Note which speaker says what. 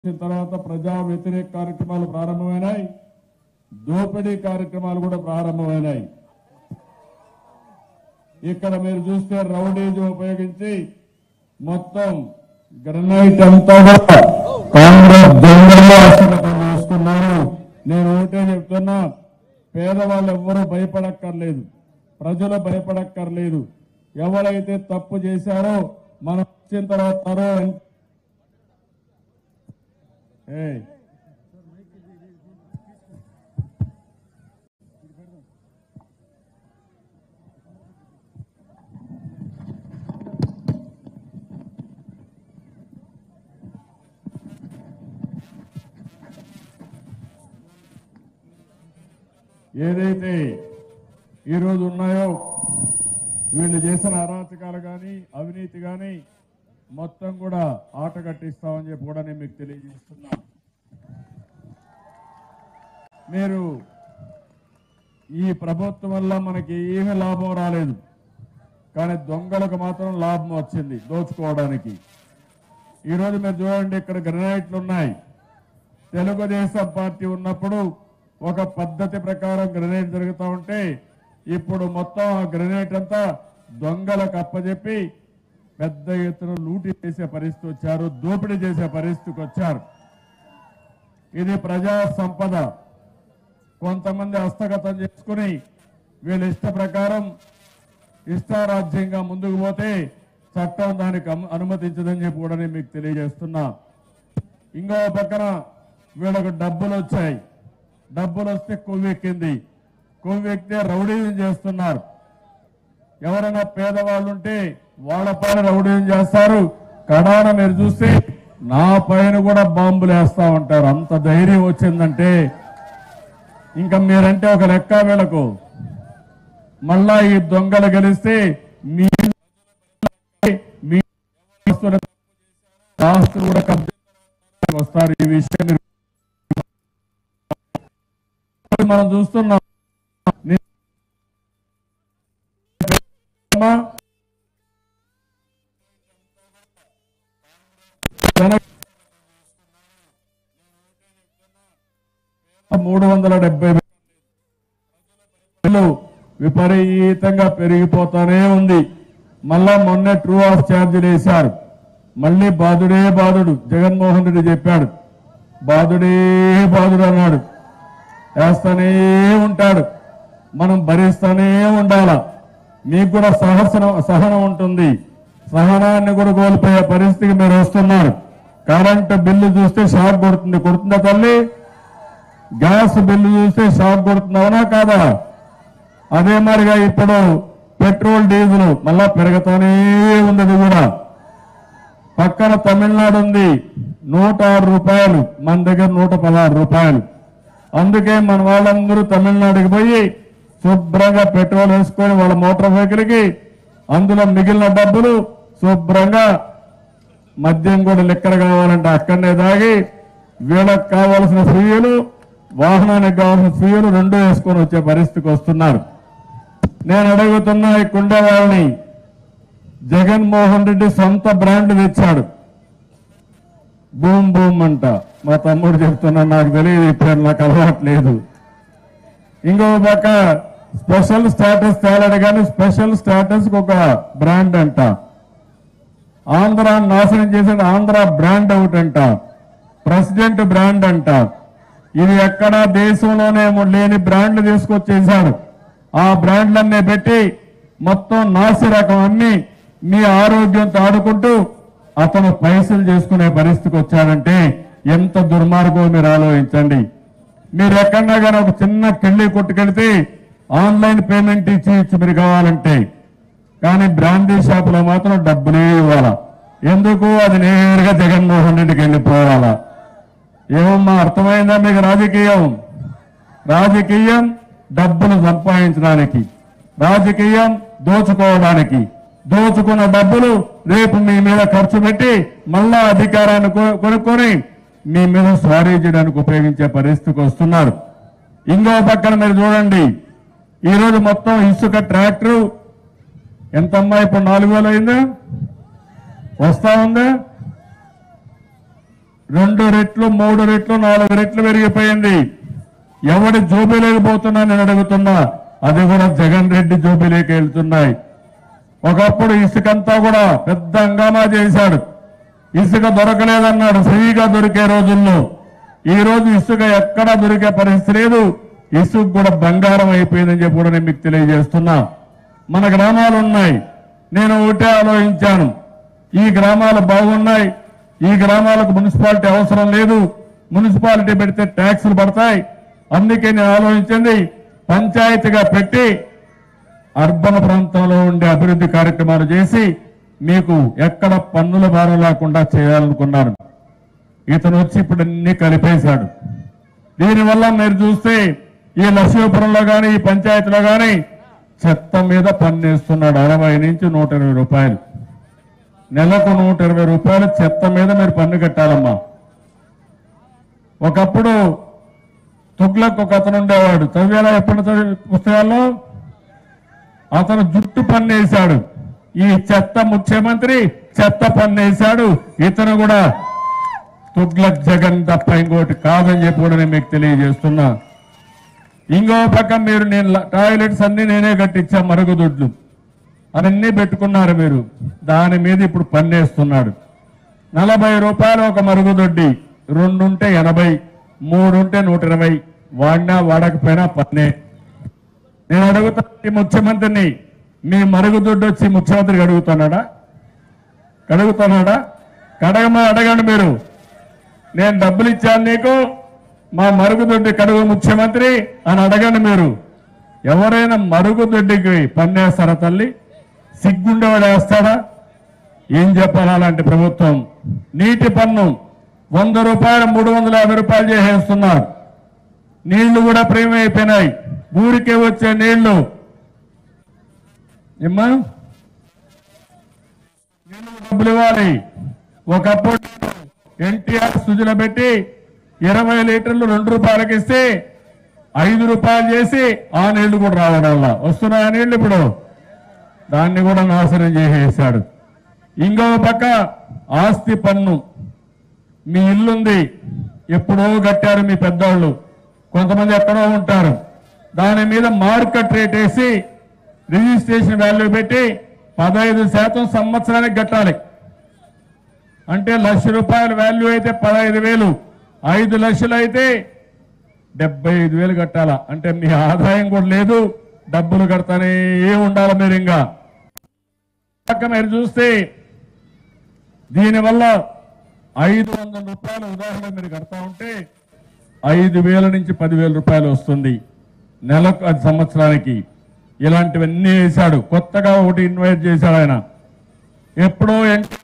Speaker 1: వచ్చిన తర్వాత ప్రజా వ్యతిరేక కార్యక్రమాలు ప్రారంభమైనాయి దోపిడీ కార్యక్రమాలు కూడా ప్రారంభమైనాయి ఇక్కడ మీరు చూస్తే రౌడీజం ఉపయోగించి మొత్తం గ్రనైట్ అంతా కూడా కాంగ్రెస్ దొంగలు హస్తగతం చేసుకున్నారు నేను ఒకటే చెప్తున్నా పేదవాళ్ళు ఎవ్వరూ భయపడక్కర్లేదు ప్రజలు భయపడక్కర్లేదు ఎవరైతే తప్పు చేశారో మనం వచ్చిన తర్వాత తరో ఏయ్ ఏదైతే ఈరోజు ఉన్నాయో వీళ్ళు చేసిన అరాచకాలు కానీ అవినీతి కానీ మొత్తం కూడా ఆట కట్టిస్తామని చెప్పి కూడా నేను మీకు తెలియజేస్తున్నా మీరు ఈ ప్రభుత్వం వల్ల మనకి ఏమీ లాభం రాలేదు కానీ దొంగలకు మాత్రం లాభం వచ్చింది దోచుకోవడానికి ఈరోజు మీరు చూడండి ఇక్కడ గ్రనైట్లు ఉన్నాయి తెలుగుదేశం పార్టీ ఉన్నప్పుడు ఒక పద్ధతి ప్రకారం గ్రెనేడ్ జరుగుతూ ఉంటే ఇప్పుడు మొత్తం ఆ గ్రెనేడ్ అంతా దొంగలకు అప్పచెప్పి పెద్ద ఎత్తున లూటి చేసే పరిస్థితి వచ్చారు దోపిడీ చేసే పరిస్థితికి వచ్చారు ఇది ప్రజా సంపద కొంతమంది హస్తగతం చేసుకుని వీళ్ళ ఇష్ట ప్రకారం ఇష్టారాజ్యంగా ముందుకు పోతే చట్టం దానికి అను- అనుమతించదని చెప్పి కూడా నేను మీకు తెలియజేస్తున్నా ఇంకో పక్కన వీళ్ళకు డబ్బులు వచ్చాయి డబ్బులు వస్తే కొవ్వెక్కింది కొవ్వెక్కితే రౌడీజం చేస్తున్నారు ఎవరైనా పేదవాళ్ళు ఉంటే వాళ్ళ పైన రౌడీజం చేస్తారు కడాన మీరు చూస్తే నా పైన కూడా బాంబులు వేస్తా ఉంటారు అంత ధైర్యం వచ్చిందంటే ఇంకా మీరంటే ఒక లెక్క వీళ్ళకు మళ్ళా ఈ దొంగలు గెలిస్తే మీ మీ ఆస్తుల- ఆస్తులు కూడా కబ్జా వస్తారు ఈ విషయం మీరు మనం చూస్తున్నాం నిన్న మూడు వందల డెబ్బై వేలు విపరీతంగా పెరిగిపోతానే ఉంది మళ్ళా మొన్న ట్రూ ఆఫ్ ఛార్జీలు వేశారు మళ్ళీ బాధుడే బాధుడు జగన్మోహన్ రెడ్డి చెప్పాడు బాధుడే బాధుడు అన్నాడు వేస్తానే ఉంటాడు మనం భరిస్తానే ఉండాల మీకు కూడా సహసనం సహనం ఉంటుంది సహనాన్ని కూడా కోల్పోయే పరిస్థితికి మీరు వస్తున్నారు కరెంటు బిల్లు చూస్తే షాక్ కొడుతుంది కొడుతుందా తల్లి గ్యాస్ బిల్లు చూస్తే షాక్ కొడుతుంది అవునా కాదా అదే మరిగా ఇప్పుడు పెట్రోల్ డీజిల్ మళ్ళా పెరుగుతూనే ఉంది అది కూడా పక్కన తమిళనాడు ఉంది నూట ఆరు రూపాయలు మన దగ్గర నూట పదహారు రూపాయలు అందుకే మన వాళ్ళందరూ తమిళనాడుకి పోయి శుభ్రంగా పెట్రోల్ వేసుకొని వాళ్ళ మోటార్ సైకిల్కి అందులో మిగిలిన డబ్బులు శుభ్రంగా మద్యం కూడా లెక్కర కావాలంటే అక్కడనే దాగి వీళ్ళకి కావాల్సిన ఫ్రీలు వాహనానికి కావాల్సిన ఫ్రీలు రెండు వేసుకొని వచ్చే పరిస్థితికి వస్తున్నారు నేను అడుగుతున్నా ఈ కుండే వాళ్ళని జగన్మోహన్ రెడ్డి సొంత బ్రాండ్ తెచ్చాడు బూమ్ బూమ్ అంట మా తమ్ముడు చెప్తున్నా నాకు తెలియదు ఇప్పుడు నాకు అలవాట్లేదు ఇంకో పక్క స్పెషల్ స్టేటస్ తేలాడు కానీ స్పెషల్ స్టేటస్ ఒక బ్రాండ్ అంట ఆంధ్ర నాశనం చేసిన ఆంధ్ర బ్రాండ్ ఒకటి అంట ప్రెసిడెంట్ బ్రాండ్ అంట ఇది ఎక్కడా దేశంలోనే లేని బ్రాండ్లు తీసుకొచ్చేసారు ఆ బ్రాండ్లన్నీ పెట్టి మొత్తం నాసి రకం అన్ని మీ ఆరోగ్యంతో ఆడుకుంటూ అతను పైసలు చేసుకునే పరిస్థితికి వచ్చాడంటే ఎంత దుర్మార్గం మీరు ఆలోచించండి మీరు ఎక్కడన్నా కానీ ఒక చిన్న కిళ్ళి కొట్టుకెళ్తే ఆన్లైన్ పేమెంట్ ఇచ్చి ఇచ్చి మీరు కావాలంటే కానీ బ్రాండీ షాపులో మాత్రం డబ్బులే ఇవ్వాలా ఎందుకు అది నేరుగా జగన్మోహన్ రెడ్డికి వెళ్ళిపోవాలా ఏమమ్మా అర్థమైందా మీకు రాజకీయం రాజకీయం డబ్బులు సంపాదించడానికి రాజకీయం దోచుకోవడానికి దోచుకున్న డబ్బులు రేపు మీ మీద ఖర్చు పెట్టి మళ్ళా అధికారాన్ని కొ- కొనుక్కొని మీ మీద స్వారీ చేయడానికి ఉపయోగించే పరిస్థితికి వస్తున్నారు ఇంకో పక్కన మీరు చూడండి ఈరోజు మొత్తం ఇసుక ట్రాక్టర్ ఎంతమ్మా ఇప్పుడు నాలుగు వేలు అయిందా వస్తా ఉందా రెండు రెట్లు మూడు రెట్లు నాలుగు రెట్లు పెరిగిపోయింది ఎవడి జోబీలోకి పోతున్నా నేను అడుగుతున్నా అది కూడా జగన్ రెడ్డి జోబీలోకి వెళ్తున్నాయి ఒకప్పుడు ఇసుకంతా కూడా పెద్ద హంగామా చేశాడు ఇసుక దొరకలేదన్నాడు ఫ్రీగా దొరికే రోజుల్లో ఈ రోజు ఇసుక ఎక్కడా దొరికే పరిస్థితి లేదు ఇసుక కూడా బంగారం అయిపోయిందని చెప్పి కూడా నేను మీకు తెలియజేస్తున్నా మన గ్రామాలు ఉన్నాయి నేను ఒకటే ఆలోచించాను ఈ గ్రామాలు బాగున్నాయి ఈ గ్రామాలకు మున్సిపాలిటీ అవసరం లేదు మున్సిపాలిటీ పెడితే ట్యాక్సులు పడతాయి అందుకే నేను ఆలోచించింది పంచాయతీగా పెట్టి అర్బన్ ప్రాంతంలో ఉండే అభివృద్ధి కార్యక్రమాలు చేసి మీకు ఎక్కడ పన్నుల భారం లేకుండా చేయాలనుకున్నాను ఇతను వచ్చి ఇప్పుడు అన్ని కలిపేశాడు దీనివల్ల మీరు చూస్తే ఈ లక్ష్మీపురంలో కానీ ఈ పంచాయతీలో కానీ చెత్త మీద పన్నేస్తున్నాడు అరవై నుంచి నూట ఇరవై రూపాయలు నెలకు నూట ఇరవై రూపాయలు చెత్త మీద మీరు పన్ను కట్టాలమ్మా ఒకప్పుడు తుగ్లక్ ఒక అతను ఉండేవాడు చదివేలా ఎప్పుడు చదివి పుస్తకాల్లో అతను జుట్టు పన్నేశాడు ఈ చెత్త ముఖ్యమంత్రి చెత్త పన్నేశాడు ఇతను కూడా తుగ్లక్ జగన్ తప్ప ఇంకోటి కాదని చెప్పి కూడా నేను మీకు తెలియజేస్తున్నా ఇంకో పక్క మీరు నేను ల- టాయిలెట్స్ అన్ని నేనే కట్టించా మరుగుదొడ్లు అవన్నీ పెట్టుకున్నారు మీరు దాని మీద ఇప్పుడు పన్నేస్తున్నాడు నలభై రూపాయలు ఒక మరుగుదొడ్డి రెండుంటే ఎనభై మూడుంటే నూట ఇరవై వాడినా వాడకపోయినా పన్నే నేను అడుగుతా ఈ ముఖ్యమంత్రిని మీ మరుగుదొడ్డి వచ్చి ముఖ్యమంత్రికి అడుగుతున్నాడా కడుగుతున్నాడా కడగమని అడగండి మీరు నేను డబ్బులు ఇచ్చాను నీకు మా మరుగుదొడ్డి కడుగు ముఖ్యమంత్రి అని అడగండి మీరు ఎవరైనా మరుగుదొడ్డికి పన్నేస్తారా తల్లి సిగ్గుండేవాడు వేస్తాడా ఏం చెప్పాలి అలాంటి ప్రభుత్వం నీటి పన్ను వంద రూపాయలు మూడు వందల యాభై రూపాయలు చేసేస్తున్నారు నీళ్లు కూడా ప్రేమ అయిపోయినాయి ఊరికే వచ్చే నీళ్లు ఏమ్మా నీళ్లు డబ్బులు ఇవ్వాలి ఒకప్పుడు ఎన్టీఆర్ సుజల పెట్టి ఇరవై లీటర్లు రెండు రూపాయలకి ఇస్తే ఐదు రూపాయలు చేసి ఆ నీళ్లు కూడా రావడం వల్ల వస్తున్నాయి ఆ నీళ్లు ఇప్పుడు దాన్ని కూడా నాశనం చేసేసాడు ఇంకో పక్క ఆస్తి పన్ను మీ ఇల్లుంది ఎప్పుడో కట్టారు మీ పెద్దోళ్ళు కొంతమంది ఎక్కడో ఉంటారు దాని మీద మార్కెట్ రేట్ వేసి రిజిస్ట్రేషన్ వాల్యూ పెట్టి పదహైదు శాతం సంవత్సరానికి కట్టాలి అంటే లక్ష రూపాయల వాల్యూ అయితే పదహైదు వేలు ఐదు లక్షలు అయితే డెబ్బై ఐదు వేలు కట్టాలా అంటే మీ ఆదాయం కూడా లేదు డబ్బులు కడతానే ఉండాలి మీరు ఇంకా పక్క మీరు చూస్తే దీనివల్ల ఐదు వందల రూపాయలు ఉదాహరణ మీరు కడతా ఉంటే ఐదు వేల నుంచి పదివేల రూపాయలు వస్తుంది నెలకు అది సంవత్సరానికి ఇలాంటివన్నీ వేశాడు కొత్తగా ఒకటి ఇన్వైట్ చేశాడు ఆయన ఎప్పుడో ఎన్టీ